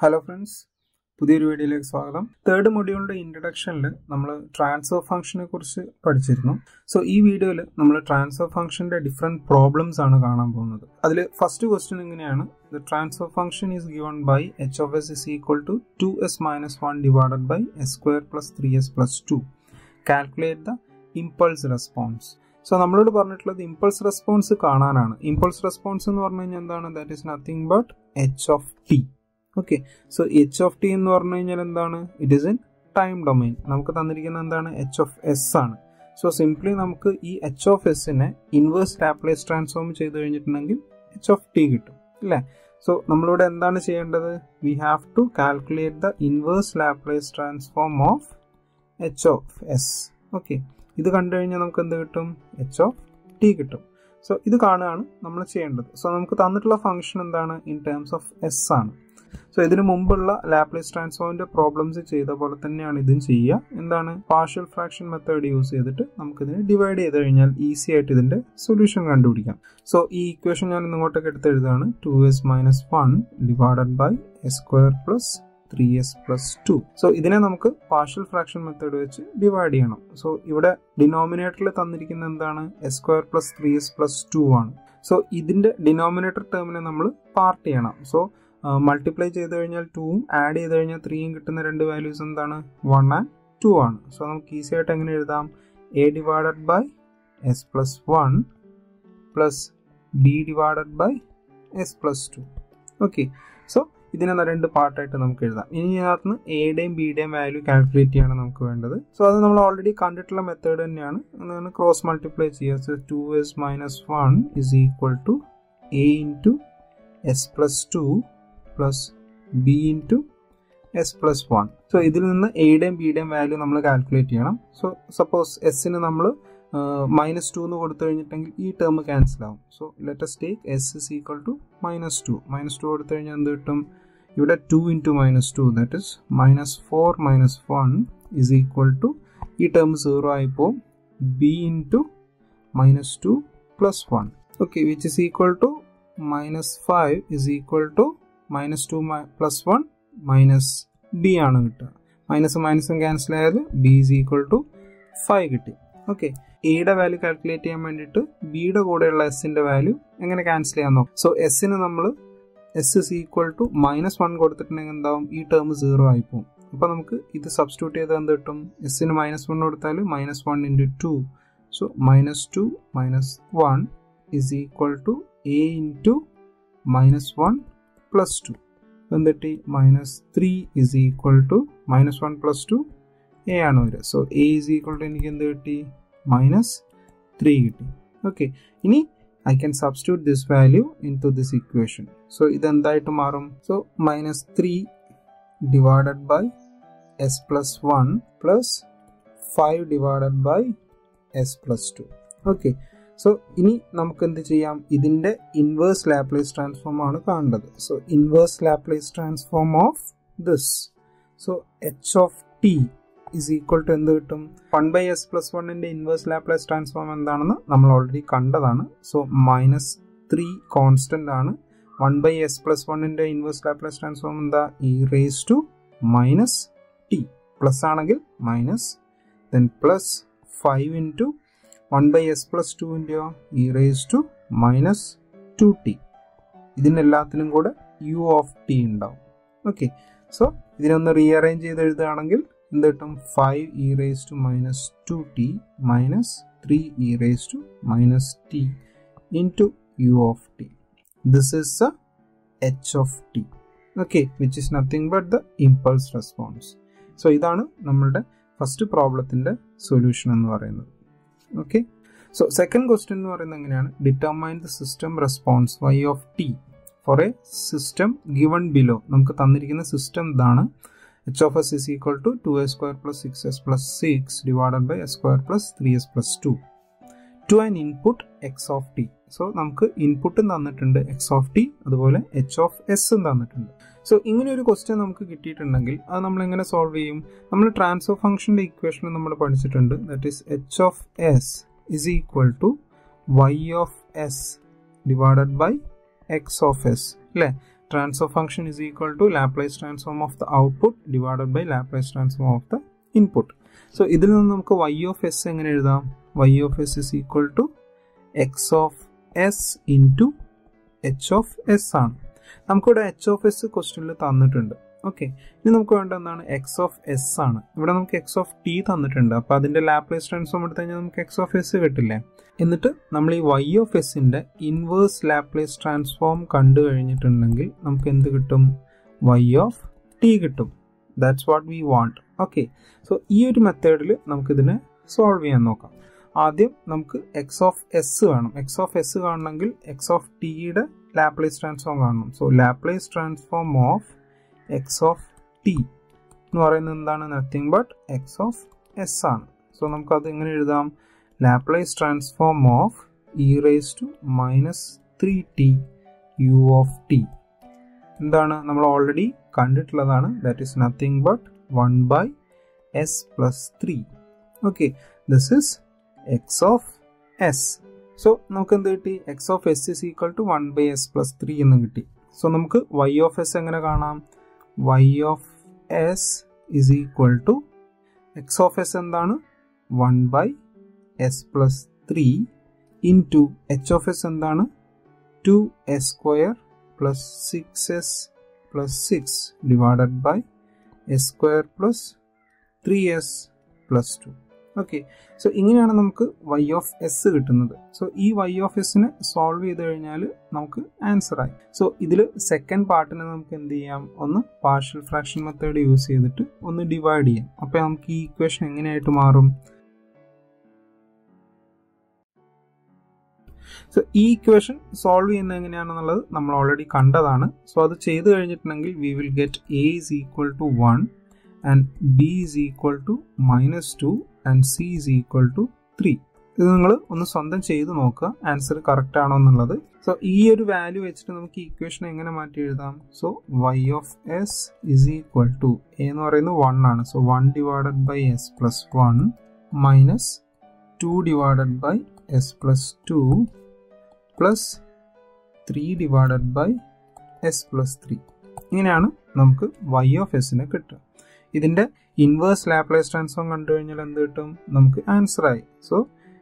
Hello friends പുതിയൊരു വീഡിയോയിലേക്ക് സ്വാഗതം തേർഡ് മൊഡ്യൂളിന്റെ ഇൻട്രഡക്ഷനിൽ നമ്മൾ ട്രാൻസ്ഫർ ഫംഗ്ഷനെ കുറിച്ച് പഠിച്ചിരുന്നു സോ ഈ വീഡിയോയിൽ നമ്മൾ ട്രാൻസ്ഫർ ഫംഗ്ഷന്റെ ഡിഫറെന്റ് പ്രോബ്ലംസ് ആണ് കാണാൻ പോകുന്നത് അതിൽ ഫസ്റ്റ് ക്വസ്റ്റ്യൻ എങ്ങനെയാണ് the transfer function is given by H of S is equal to two S minus one divided by S square plus three S plus two calculate the impulse response so നമ്മളോട് പറഞ്ഞിട്ടുള്ളത് impulse response കാണാനാണ് impulse response എന്ന് പറഞ്ഞു കഴിഞ്ഞാൽ എന്താണ് that is nothing but H of T okay so H of T എന്ന് പറഞ്ഞു കഴിഞ്ഞാൽ എന്താണ് it is in time domain നമുക്ക് തന്നിരിക്കുന്ന എന്താണ് എച്ച് ഓഫ് എസ് ആണ് സോ സിംപ്ലി നമുക്ക് ഈ എച്ച് ഓഫ് എസിനെ ഇൻവേഴ്സ് ലാപ്ലേസ് ട്രാൻസ്ഫോം ചെയ്ത് കഴിഞ്ഞിട്ടുണ്ടെങ്കിൽ എച്ച് ഓഫ് ടി കിട്ടും അല്ലേ സോ നമ്മളിവിടെ എന്താണ് ചെയ്യേണ്ടത് we have to calculate the inverse Laplace transform of H of S okay ഇത് കണ്ടു കഴിഞ്ഞാൽ നമുക്ക് എന്ത് കിട്ടും എച്ച് ഓഫ് ടി കിട്ടും സോ ഇത് കാണുകയാണ് നമ്മൾ ചെയ്യേണ്ടത് സോ നമുക്ക് തന്നിട്ടുള്ള ഫംഗ്ഷൻ എന്താണ് ഇൻ ടേംസ് ഓഫ് എസ് ആണ് സോ ഇതിനു മുമ്പുള്ള ലാപ്ലേസ് ട്രാൻസ്ഫോമിന്റെ പ്രോബ്ലംസ് ചെയ്ത പോലെ തന്നെയാണ് ഇതും ചെയ്യുക എന്താണ് പാർഷ്യൽ ഫ്രാക്ഷൻ മെത്തേഡ് യൂസ് ചെയ്തിട്ട് നമുക്കിതിനെ ഡിവൈഡ് ചെയ്ത് കഴിഞ്ഞാൽ ഈസി ആയിട്ട് ഇതിന്റെ സൊല്യൂഷൻ കണ്ടുപിടിക്കാം സോ ഈ ഇക്വേഷൻ ഞാൻ ഇങ്ങോട്ടേക്ക് എടുത്ത് എഴുതാണ് two S minus one divided by S square plus three S plus two so ഇതിനെ നമുക്ക് പാർഷ്യൽ ഫ്രാക്ഷൻ മെത്തേഡ് വെച്ച് ഡിവൈഡ് ചെയ്യണം സോ ഇവിടെ ഡിനോമിനേറ്ററിൽ തന്നിരിക്കുന്ന എന്താണ് S square plus three S plus two ആണ് സോ ഇതിന്റെ ഡിനോമിനേറ്റർ ടേമിനെ നമ്മൾ പാർട്ട് ചെയ്യണം സോ മൾട്ടിപ്ലൈ ചെയ്ത് കഴിഞ്ഞാൽ ടൂവും ആഡ് ചെയ്ത് കഴിഞ്ഞാൽ ത്രീയും കിട്ടുന്ന രണ്ട് വാല്യൂസ് എന്താണ് വൺ ആൻഡ് ടു ആണ് സോ നമുക്ക് ഈസി ആയിട്ട് എങ്ങനെ എഴുതാം A divided by S plus one plus B divided by S plus two okay so ഇതിനെ രണ്ട് പാർട്ടായിട്ട് നമുക്ക് എഴുതാം ഇനി ഇതിനകത്ത് നിന്ന് എയുടെയും ബിയുടെയും വാല്യൂ കാൽക്കുലേറ്റ് ചെയ്യാണ് നമുക്ക് വേണ്ടത് സോ അത് നമ്മൾ ഓൾറെഡി കണ്ടിട്ടുള്ള മെത്തേഡ് തന്നെയാണ് അങ്ങനെ ക്രോസ് മൾട്ടിപ്ലൈ ചെയ്യുക so two S minus one is equal to A into S plus two plus B into S plus one so ഇതിൽ നിന്ന് എയുടെയും ബിയുടെയും വാല്യൂ നമ്മൾ കാൽക്കുലേറ്റ് ചെയ്യണം സോ സപ്പോസ് എസിന് നമ്മൾ മൈനസ് ടു എന്ന് കൊടുത്തു കഴിഞ്ഞിട്ടെങ്കിൽ ഈ ടേം ക്യാൻസൽ ആവും so let's take S is equal to minus two minus two കൊടുത്തു കഴിഞ്ഞാൽ എന്ത് കിട്ടും ഇവിടെ two into minus two that is minus four minus one is equal to ഈ ടേം സീറോ ആയിപ്പോൾ B into minus two plus one okay which is equal to minus five is equal to minus two plus one minus B ആണ് കിട്ടുക minus മൈനസും cancel ആയത് B is equal to five കിട്ടി okay എയുടെ value calculate ചെയ്യാൻ വേണ്ടിയിട്ട് ബിയുടെ കൂടെയുള്ള എസിന്റെ വാല്യൂ എങ്ങനെ ക്യാൻസൽ ചെയ്യാൻ നോക്കും സോ എസിന് നമ്മൾ S is equal to minus one കൊടുത്തിട്ടുണ്ടെങ്കിൽ എന്താവും ഈ ടേം സീറോ ആയി പോകും അപ്പോൾ നമുക്ക് ഇത് സബ്സ്റ്റിറ്റ്യൂട്ട് ചെയ്താൽ എന്ത് കിട്ടും എസിന് മൈനസ് വൺ കൊടുത്താൽ minus one into two so minus two minus one is equal to A into minus one plus two എന്തിട്ടി minus three is equal to minus one plus two A ആണ് വരിക so A is equal to എനിക്ക് എന്ത് കിട്ടി minus three കിട്ടി okay ഇനി I can substitute this value into this equation so ഇതെന്തായിട്ട് മാറും so minus three divided by S plus one plus five divided by S plus two okay so ഇനി നമുക്ക് എന്ത് ചെയ്യാം ഇതിന്റെ ഇൻവേഴ്സ് ലാപ്ലേസ് ട്രാൻസ്ഫോം ആണ് കാണേണ്ടത് so inverse Laplace transform of this so H of T is equal to എന്ത് കിട്ടും one by S plus വണ്ണിന്റെ ഇൻവേഴ്സ് ലാപ്ലേസ് ട്രാൻസ്ഫോം എന്താണെന്ന് നമ്മൾ ഓൾറെഡി കണ്ടതാണ് സോ മൈനസ് ത്രീ കോൺസ്റ്റന്റ് ആണ് വൺ ബൈ എസ് പ്ലസ് വണ്ണിന്റെ ഇൻവേഴ്സ് ലാപ്ലേസ് ട്രാൻസ്ഫോം എന്താ E raise to minus T plus ആണെങ്കിൽ minus then plus five into one by S plus ടുവിൻ്റെയോ E raise to minus two T ഇതിനെല്ലാത്തിനും കൂടെ U of T ഉണ്ടാവും okay so ഇതിനൊന്ന് rearrange ചെയ്ത് എഴുതുകയാണെങ്കിൽ എന്ത് കിട്ടും five e raise to minus two T minus three e raise to minus T into U of T this is a H of T okay which is nothing but the impulse response so ഇതാണ് നമ്മളുടെ first പ്രോബ്ലത്തിൻ്റെ solution എന്ന് പറയുന്നത് okay so second question എന്ന് പറയുന്നത് എങ്ങനെയാണ് determine the system response Y of T for a system given below നമുക്ക് തന്നിരിക്കുന്ന system ഇതാണ് H of S is equal to two S square plus six S plus six divided by S square plus three S plus two to an input X of T so നമുക്ക് ഇൻപുട്ടും തന്നിട്ടുണ്ട് X of T അതുപോലെ H of എസും തന്നിട്ടുണ്ട് so ഇങ്ങനെ ഒരു question നമുക്ക് കിട്ടിയിട്ടുണ്ടെങ്കിൽ അത് നമ്മൾ എങ്ങനെ സോൾവ് ചെയ്യും നമ്മൾ ട്രാൻസ്ഫർ ഫംഗ്ഷന്റെ ഇക്വേഷൻ നമ്മൾ പഠിച്ചിട്ടുണ്ട് that is H of S is equal to Y of S divided by X of S അല്ലേ transfer function is equal to Laplace transform of the output divided by Laplace transform of the input so ഇതിൽ നിന്ന് നമുക്ക് Y of S എങ്ങനെ എഴുതാം Y of S is equal to X of S into H of S ആണ് നമുക്കിവിടെ H of S ക്വസ്റ്റ്യനിൽ തന്നിട്ടുണ്ട് okay ഇനി നമുക്ക് വേണ്ട എന്താണ് എക്സ് ഓഫ് എസ് ആണ് ഇവിടെ നമുക്ക് എക്സ് ഓഫ് ടി തന്നിട്ടുണ്ട് അപ്പോൾ അതിൻ്റെ ലാപ്ലേസ് ട്രാൻസ്ഫോം എടുത്തു കഴിഞ്ഞാൽ നമുക്ക് എക്സ് ഓഫ് എസ് കിട്ടില്ലേ എന്നിട്ട് നമ്മൾ ഈ വൈ ഓഫ് എസിൻ്റെ ഇൻവേഴ്സ് ലാപ്ലേസ് ട്രാൻസ്ഫോം കണ്ടു കഴിഞ്ഞിട്ടുണ്ടെങ്കിൽ നമുക്ക് എന്ത് കിട്ടും വൈ ഓഫ് ടി കിട്ടും that's what we want okay so ഈ ഒരു മെത്തേഡിൽ നമുക്കിതിനെ സോൾവ് ചെയ്യാൻ നോക്കാം ആദ്യം നമുക്ക് എക്സ് ഓഫ് എസ് വേണം എക്സ് ഓഫ് എസ് കാണണമെങ്കിൽ എക്സ് ഓഫ് ടിയുടെ ലാപ്ലേസ് ട്രാൻസ്ഫോം കാണണം so Laplace transform of X of T എന്ന് പറയുന്നത് എന്താണ് nothing but X of S ആണ് സോ നമുക്കത് എങ്ങനെ എഴുതാം Laplace transform of E raise to minus three T U of T എന്താണ് നമ്മൾ ഓൾറെഡി കണ്ടിട്ടുള്ളതാണ് that is nothing but one by S plus three okay this is X of S so നമുക്ക് എന്ത് കിട്ടി X of S is equal to one by S plus three എന്ന് കിട്ടി so നമുക്ക് Y of S എങ്ങനെ കാണാം Y of S is equal to X of S എന്താണ് one by S plus three in to H of S എന്താണ് two S square plus six S plus six divided by S square plus three S plus two okay so ഇങ്ങനെയാണ് നമുക്ക് Y of S കിട്ടുന്നത് so ഈ Y of എസിനെ solve ചെയ്ത് കഴിഞ്ഞാൽ നമുക്ക് answer ആയി സോ ഇതിൽ സെക്കൻഡ് പാർട്ടിനെ നമുക്ക് എന്ത് ചെയ്യാം ഒന്ന് പാർഷ്യൽ ഫ്രാക്ഷൻ മെത്തേഡ് യൂസ് ചെയ്തിട്ട് ഒന്ന് ഡിവൈഡ് ചെയ്യാം അപ്പോൾ നമുക്ക് ഈ ഇക്വേഷൻ എങ്ങനെയായിട്ട് മാറും സോ ഈ ഇക്വേഷൻ സോൾവ് ചെയ്യുന്നത് എങ്ങനെയാണെന്നുള്ളത് നമ്മൾ ഓൾറെഡി കണ്ടതാണ് സോ അത് ചെയ്ത് കഴിഞ്ഞിട്ടുണ്ടെങ്കിൽ we will get A is equal to one and B is equal to minus two and C is equal to three ഇത് നിങ്ങൾ ഒന്ന് സ്വന്തം ചെയ്ത് നോക്കുക ആൻസർ കറക്റ്റ് ആണോ എന്നുള്ളത് സോ ഈ ഒരു വാല്യൂ വെച്ചിട്ട് നമുക്ക് ഈ ഇക്വേഷൻ എങ്ങനെ മാറ്റി എഴുതാം so Y of S is equal to A എന്ന് പറയുന്നത് വൺ ആണ് so one divided by S plus one minus two divided by S plus two plus three divided by S plus three ഇങ്ങനെയാണ് നമുക്ക് Y of എസിനെ കിട്ടുക ഇതിൻ്റെ inverse Laplace transform കണ്ടു കഴിഞ്ഞാൽ എന്ത് കിട്ടും നമുക്ക് ആൻസർ ആയി so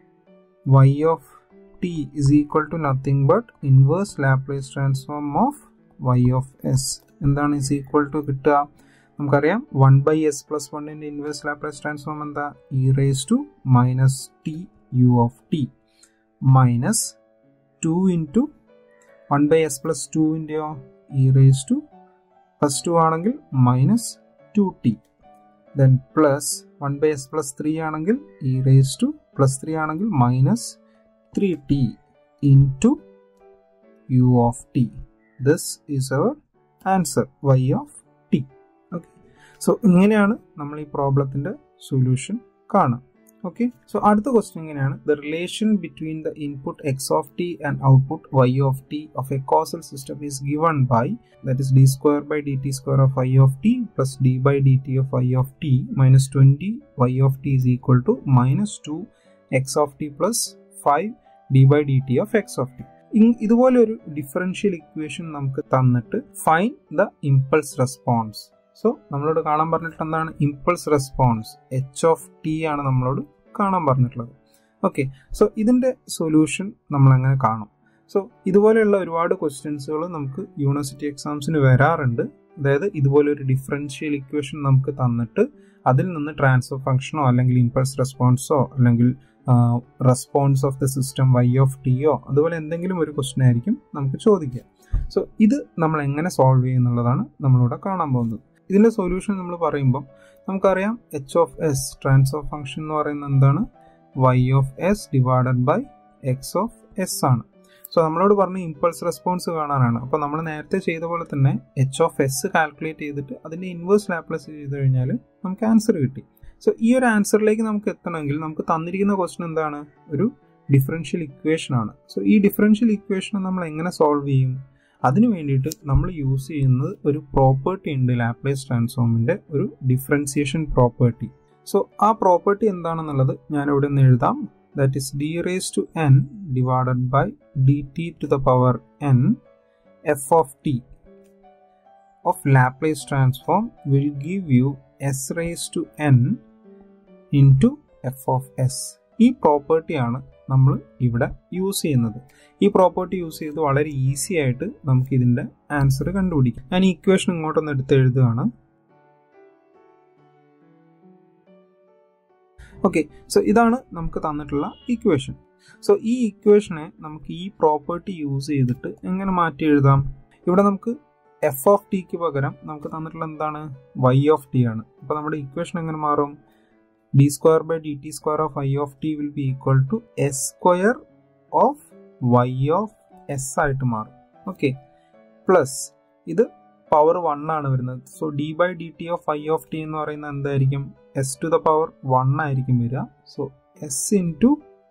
Y of T is equal to nothing but inverse Laplace transform of Y of S എന്താണ് ഇസ് ഈക്വൽ ടു കിട്ടുക നമുക്കറിയാം വൺ ബൈ എസ് പ്ലസ് വണ്ണിൻ്റെ ഇൻവേഴ്സ് ലാപ്ലേസ് ട്രാൻസ്ഫോം എന്താ E raise to minus T U of T minus two into one by S plus ടുവിൻ്റെയോ E raise to plus two ആണെങ്കിൽ minus two T then plus one by S plus three ആണെങ്കിൽ E raise to plus three ആണെങ്കിൽ minus three T into U of T this is our answer Y of T okay so ഇങ്ങനെയാണ് നമ്മൾ ഈ പ്രോബ്ലത്തിൻ്റെ solution കാണുക okay so അടുത്ത question ഇങ്ങനെയാണ് the relation between the input X of T and output Y of T of a causal system is given by that is d square by dt square of i of t plus d by dt of i of t minus 20 y of t is equal to minus 2 x of t plus 5 d by dt of x of t ഇതുപോലെ ഒരു differential equation നമുക്ക് തന്നിട്ട് find the impulse response so നമ്മളോട് കാണാൻ പറഞ്ഞിട്ട് എന്താണ് impulse response H of T ആണ് നമ്മളോട് കാണാൻ പറഞ്ഞിട്ടുള്ളത് ഓക്കെ സോ ഇതിന്റെ സൊല്യൂഷൻ നമ്മൾ എങ്ങനെ കാണും സോ ഇതുപോലെയുള്ള ഒരുപാട് ക്വസ്റ്റ്യൻസുകൾ നമുക്ക് യൂണിവേഴ്സിറ്റി എക്സാംസിന് വരാറുണ്ട് അതായത് ഇതുപോലെ ഒരു ഡിഫറൻഷ്യൽ ഇക്വേഷൻ നമുക്ക് തന്നിട്ട് അതിൽ നിന്ന് ട്രാൻസ്ഫർ ഫംഗ്ഷനോ അല്ലെങ്കിൽ ഇമ്പൾസ് റെസ്പോൺസോ അല്ലെങ്കിൽ response of the system Y of ടിയോ അതുപോലെ എന്തെങ്കിലും ഒരു ക്വസ്റ്റ്യൻ ആയിരിക്കും നമുക്ക് ചോദിക്കുക സോ ഇത് നമ്മൾ എങ്ങനെ സോൾവ് ചെയ്യുന്നുള്ളതാണ് നമ്മളിവിടെ കാണാൻ പോകുന്നത് ഇതിൻ്റെ സൊല്യൂഷൻ നമ്മൾ പറയുമ്പം നമുക്കറിയാം H of S transfer function എന്ന് പറയുന്നത് എന്താണ് Y of S divided by X of S ആണ് സോ നമ്മളോട് പറഞ്ഞ ഇമ്പൾസ് റെസ്പോൺസ് കാണാനാണ് അപ്പോൾ നമ്മൾ നേരത്തെ ചെയ്ത പോലെ തന്നെ എച്ച് ഓഫ് എസ് കാൽക്കുലേറ്റ് ചെയ്തിട്ട് അതിൻ്റെ ഇൻവേഴ്സ് ലാപ്ലസ് ചെയ്ത് കഴിഞ്ഞാൽ നമുക്ക് ആൻസർ കിട്ടി സോ ഈ ഒരു ആൻസറിലേക്ക് നമുക്ക് എത്തണമെങ്കിൽ നമുക്ക് തന്നിരിക്കുന്ന ക്വസ്റ്റൻ എന്താണ് ഒരു ഡിഫറൻഷ്യൽ ഇക്വേഷൻ ആണ് സോ ഈ ഡിഫറൻഷ്യൽ ഇക്വേഷൻ നമ്മൾ എങ്ങനെ സോൾവ് ചെയ്യും അതിന് വേണ്ടിയിട്ട് നമ്മൾ യൂസ് ചെയ്യുന്നത് ഒരു പ്രോപ്പർട്ടി ഉണ്ട് ലാപ്ലേസ് ട്രാൻസ്ഫോമിൻ്റെ ഒരു ഡിഫറൻസിയേഷൻ പ്രോപ്പർട്ടി സോ ആ പ്രോപ്പർട്ടി എന്താണെന്നുള്ളത് ഞാൻ ഇവിടെ നിന്ന് എഴുതാം that is d raised to n divided by dt to the power n f of t of Laplace transform will give you s raised to n into f of s. ഈ പ്രോപ്പർട്ടിയാണ് നമ്മൾ ഇവിടെ use ചെയ്യുന്നത് ഈ property use ചെയ്ത് വളരെ easy ആയിട്ട് നമുക്ക് ഇതിന്റെ ആൻസർ കണ്ടുപിടിക്കാം ഞാൻ ഈ ഇക്വേഷൻ ഇങ്ങോട്ടൊന്ന് എടുത്ത് എഴുതുകയാണ് ഓക്കെ സോ ഇതാണ് നമുക്ക് തന്നിട്ടുള്ള ഇക്വേഷൻ സോ ഈ ഇക്വേഷനെ നമുക്ക് ഈ പ്രോപ്പർട്ടി യൂസ് ചെയ്തിട്ട് എങ്ങനെ മാറ്റി എഴുതാം ഇവിടെ നമുക്ക് എഫ് ഓഫ് ടിക്ക് പകരം നമുക്ക് തന്നിട്ടുള്ള എന്താണ് വൈ ഓഫ് ടി ആണ് അപ്പോൾ നമ്മുടെ ഇക്വേഷൻ എങ്ങനെ മാറും D square by D T square of I of T will be equal to S square of Y of S ആയിട്ട് മാറും ഓക്കെ പ്ലസ് ഇത് പവർ വൺ ആണ് വരുന്നത് so D by D T of I of T എന്ന് പറയുന്നത് എന്തായിരിക്കും S to the power one ആയിരിക്കും വരിക so S into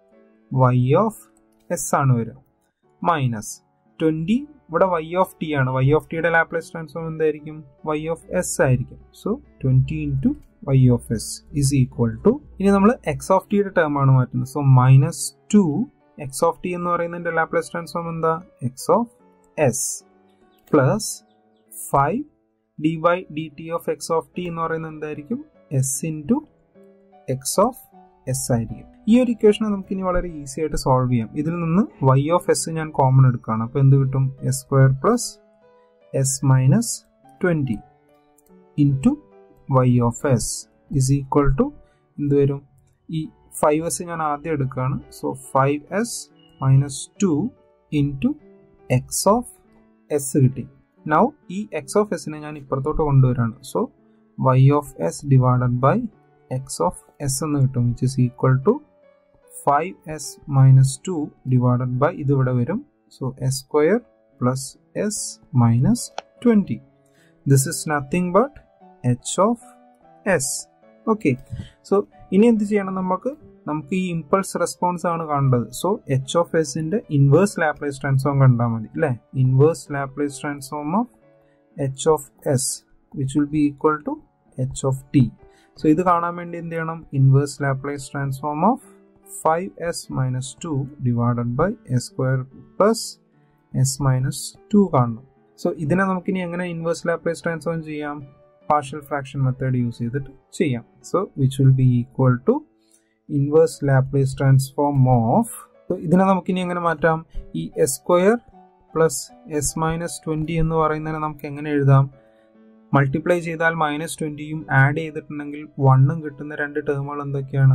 Y of S ആണ് വരിക മൈനസ് ട്വൻറ്റി ഇവിടെ വൈ ഓഫ് ടി ആണ് വൈ ഓഫ് ടിയുടെ ലാപ്ലേസ് ട്രാൻസ്ഫോം എന്തായിരിക്കും വൈ ഓഫ് എസ് ആയിരിക്കും so twenty into Y of S is equal to ഇനി നമ്മൾ എക്സ് ഓഫ് ടിയുടെ ടേം ആണ് മാറ്റുന്നത് so minus two X of T എന്ന് പറയുന്നതിന്റെ ലാപ്ലേസ് ട്രാൻസ്ഫോം എന്താ X of S plus five D by D T of X of T എന്ന് പറയുന്നത് എന്തായിരിക്കും S into X of S ആയിരിക്കും ഈ ഒരു ഇക്വേഷനെ നമുക്ക് ഇനി വളരെ ഈസി ആയിട്ട് സോൾവ് ചെയ്യാം ഇതിൽ നിന്ന് വൈ ഓഫ് എസ് ഞാൻ കോമൺ എടുക്കുകയാണ് അപ്പോൾ എന്ത് കിട്ടും S square plus S minus twenty into Y of S is equal to എന്ത് വരും ഈ ഫൈവ് എസ് ഞാൻ ആദ്യം എടുക്കുകയാണ് so five S minus two into X of S കിട്ടി നൗ ഈ എക്സ് ഓഫ് എസിനെ ഞാൻ ഇപ്പുറത്തോട്ട് കൊണ്ടുവരാണ് so Y of S divided by X of S എന്ന് കിട്ടും which is equal to five S minus two divided by ഇത് ഇവിടെ വരും so S square plus S minus twenty this is nothing but H of S okay so ഇനി എന്ത് ചെയ്യണം നമുക്ക് നമുക്ക് ഈ ഇമ്പൾസ് റെസ്പോൺസ് ആണ് കാണേണ്ടത് സോ എച്ച് ഓഫ് എസിന്റെ ഇൻവേഴ്സ് ലാപ്ലേസ് ട്രാൻസ്ഫോം കണ്ടാൽ മതി അല്ലേ inverse Laplace transform of H of S which will be equal to H of T so ഇത് കാണാൻ വേണ്ടി എന്ത് ചെയ്യണം inverse Laplace transform of five S minus two divided by S square plus S minus two കാണണം so ഇതിനെ നമുക്കിനി എങ്ങനെ inverse Laplace transform ചെയ്യാം പാർഷ്യൽ ഫ്രാക്ഷൻ മെത്തേഡ് യൂസ് ചെയ്തിട്ട് ചെയ്യാം so which will be equal to inverse Laplace transform of ഇതിനെ നമുക്കിനി എങ്ങനെ മാറ്റാം ഈ S square plus S minus twenty എന്ന് പറയുന്നതിനെ നമുക്ക് എങ്ങനെ എഴുതാം മൾട്ടിപ്ലൈ ചെയ്താൽ മൈനസ് ട്വൻറ്റിയും ആഡ് ചെയ്തിട്ടുണ്ടെങ്കിൽ വണ്ണും കിട്ടുന്ന രണ്ട് ടേമുകൾ എന്തൊക്കെയാണ്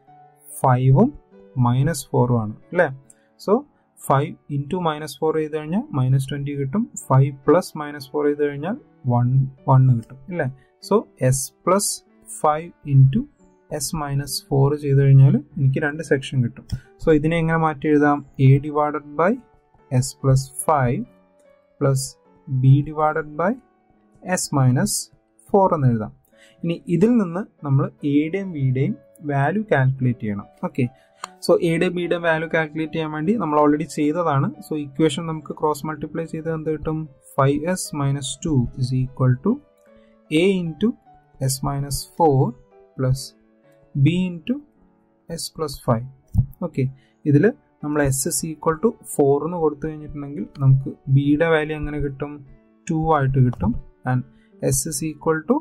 ഫൈവും മൈനസ് ഫോറും ആണ് അല്ലേ so five into minus four ചെയ്ത് കഴിഞ്ഞാൽ മൈനസ് ട്വൻറ്റി കിട്ടും ഫൈവ് പ്ലസ് മൈനസ് ഫോർ ചെയ്ത് കഴിഞ്ഞാൽ വൺ വണ്ണ് കിട്ടും അല്ലേ so S plus five into S minus four ചെയ്ത് കഴിഞ്ഞാൽ എനിക്ക് രണ്ട് സെക്ഷൻ കിട്ടും സോ ഇതിനെ എങ്ങനെ മാറ്റി എഴുതാം A divided by S plus five plus B divided by S minus four എന്ന് എഴുതാം ഇനി ഇതിൽ നിന്ന് നമ്മൾ എയുടെയും ബിയുടെയും വാല്യൂ കാൽക്കുലേറ്റ് ചെയ്യണം ഓക്കെ സോ എയുടെ ബിയുടെ വാല്യൂ കാൽക്കുലേറ്റ് ചെയ്യാൻ വേണ്ടി നമ്മൾ ഓൾറെഡി ചെയ്തതാണ് സോ ഇക്വേഷൻ നമുക്ക് ക്രോസ് മൾട്ടിപ്ലൈ ചെയ്ത് എന്ത് കിട്ടും five S minus two is equal to A into S minus four plus B into S plus five okay ഇതിൽ നമ്മൾ S S equal to four എന്ന് കൊടുത്തു കഴിഞ്ഞിട്ടുണ്ടെങ്കിൽ നമുക്ക് ബിയുടെ വാല്യൂ എങ്ങനെ കിട്ടും ടു ആയിട്ട് കിട്ടും and S S equal to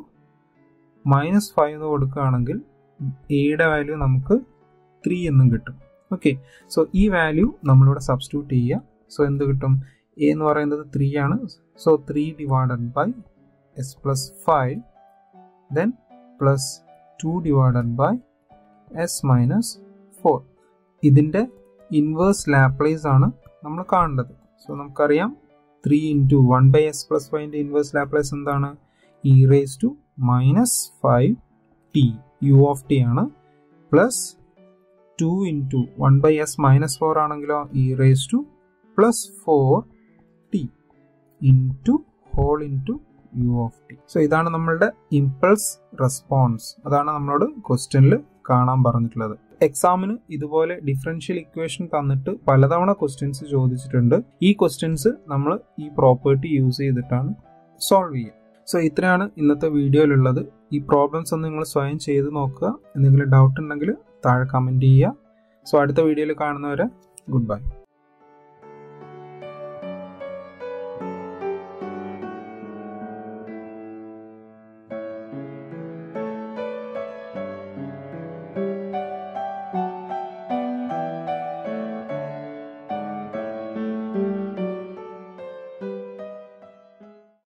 minus five എന്ന് കൊടുക്കുകയാണെങ്കിൽ എയുടെ വാല്യൂ നമുക്ക് ത്രീ എന്നും കിട്ടും ഓക്കെ സോ ഈ വാല്യൂ നമ്മളിവിടെ സബ്സ്റ്റിറ്റ്യൂട്ട് ചെയ്യുക സോ എന്ത് കിട്ടും എ എന്ന് പറയുന്നത് ത്രീ ആണ് so three divided by S plus five then plus two divided by S minus four ഇതിൻ്റെ ഇൻവേഴ്സ് ലാപ്ലേസ് ആണ് നമ്മൾ കാണേണ്ടത് സോ നമുക്കറിയാം three into one by S plus ഫൈവിൻ്റെ ഇൻവേഴ്സ് ലാപ്ലേസ് എന്താണ് E raise to minus five T U of T ആണ് plus two into one by S minus four ആണെങ്കിലോ E raise to plus four T into whole into U of T so ഇതാണ് നമ്മളുടെ impulse response അതാണ് നമ്മളോട് ക്വസ്റ്റ്യനിൽ കാണാൻ പറഞ്ഞിട്ടുള്ളത് എക്സാമിന് ഇതുപോലെ ഡിഫറൻഷ്യൽ ഇക്വേഷൻ തന്നിട്ട് പലതവണ ക്വസ്റ്റ്യൻസ് ചോദിച്ചിട്ടുണ്ട് ഈ ക്വസ്റ്റ്യൻസ് നമ്മൾ ഈ പ്രോപ്പർട്ടി യൂസ് ചെയ്തിട്ടാണ് സോൾവ് ചെയ്യുക സോ ഇത്രയാണ് ഇന്നത്തെ വീഡിയോയിലുള്ളത് ഈ പ്രോബ്ലംസ് ഒന്ന് നിങ്ങൾ സ്വയം ചെയ്ത് നോക്കുക എന്തെങ്കിലും ഡൗട്ട് ഉണ്ടെങ്കിൽ താഴെ കമൻറ്റ് ചെയ്യുക സോ അടുത്ത വീഡിയോയിൽ കാണുന്നവരെ ഗുഡ് ബൈ